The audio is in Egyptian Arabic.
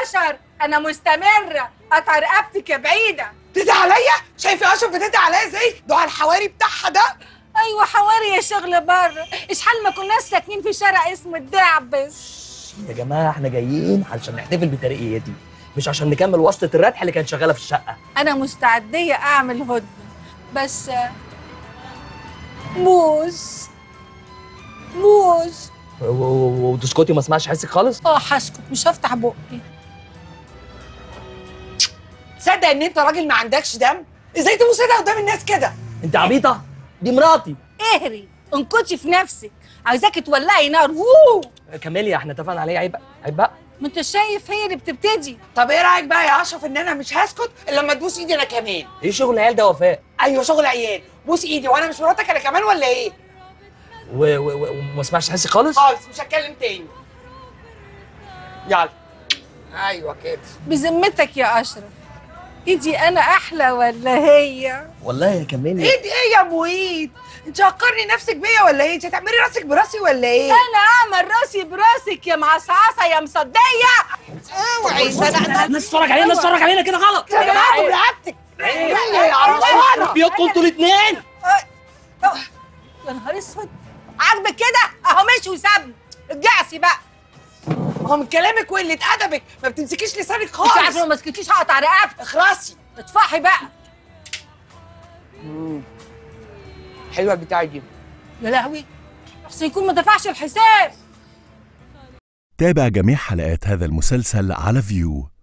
بشر انا مستمره قطع رقبتك يا بعيده تدعي عليا شايفه اشرف بتدعي عليا ازاي دعاء الحواري بتاعها ده ايوه حواري يا شغل بره اشحال ما كناش ساكنين في شارع اسمه الدعبس يا جماعه احنا جايين علشان نحتفل بترقيتي مش عشان نكمل واسطه الردح اللي كانت شغاله في الشقه انا مستعديه اعمل هدنه بس موز موز و- و- وتسكتي ما اسمعش حسك خالص اه هسكت مش هفتح بقي تصدق ان انت راجل ما عندكش دم ازاي تبص كده قدام الناس كده انت عبيطه دي مراتي اهري انكتي في نفسك عايزاكي تولعي نار ووو كاميليا احنا اتفقنا عليه عيب بقى عيب بقى ما انت شايف هي اللي بتبتدي طب ايه رايك بقى يا اشرف ان انا مش هسكت الا لما تبوس ايدي انا كمان ايه شغل العيال ده وفاء ايوه شغل عيال بوس ايدي وانا مش مراتك انا كمان ولا ايه و- و- و- وما اسمعش حسك خالص خالص مش هتكلم تاني يلا ايوه كده بذمتك يا اشرف ايدي انا احلى ولا هي والله يا كاميليا ايه دي ايه يا مويد انت هتقارني نفسك بيا ولا ايه انت هتعملي راسك براسي ولا ايه انا اعمل راسي براسك يا معصعصه يا مصديه اوعي صدقنا الناس تتفرج علينا الناس تتفرج علينا كده غلط يا جماعه برقبتك عيب. يا عروسه بيوتكم انتوا الاثنين يا نهار اسود عاجبك كده اهو مشي وسابني اتجعسي بقى ما هو من كلامك وقله ادبك ما بتمسكيش لسانك انت عارفه لو خالص ما سكتيش هقطع رقبتك اخرسي اطفحي بقى حلوه البتاعه دي يا لهوي احسن يكون ما دفعش الحساب تابع جميع حلقات هذا المسلسل على فيو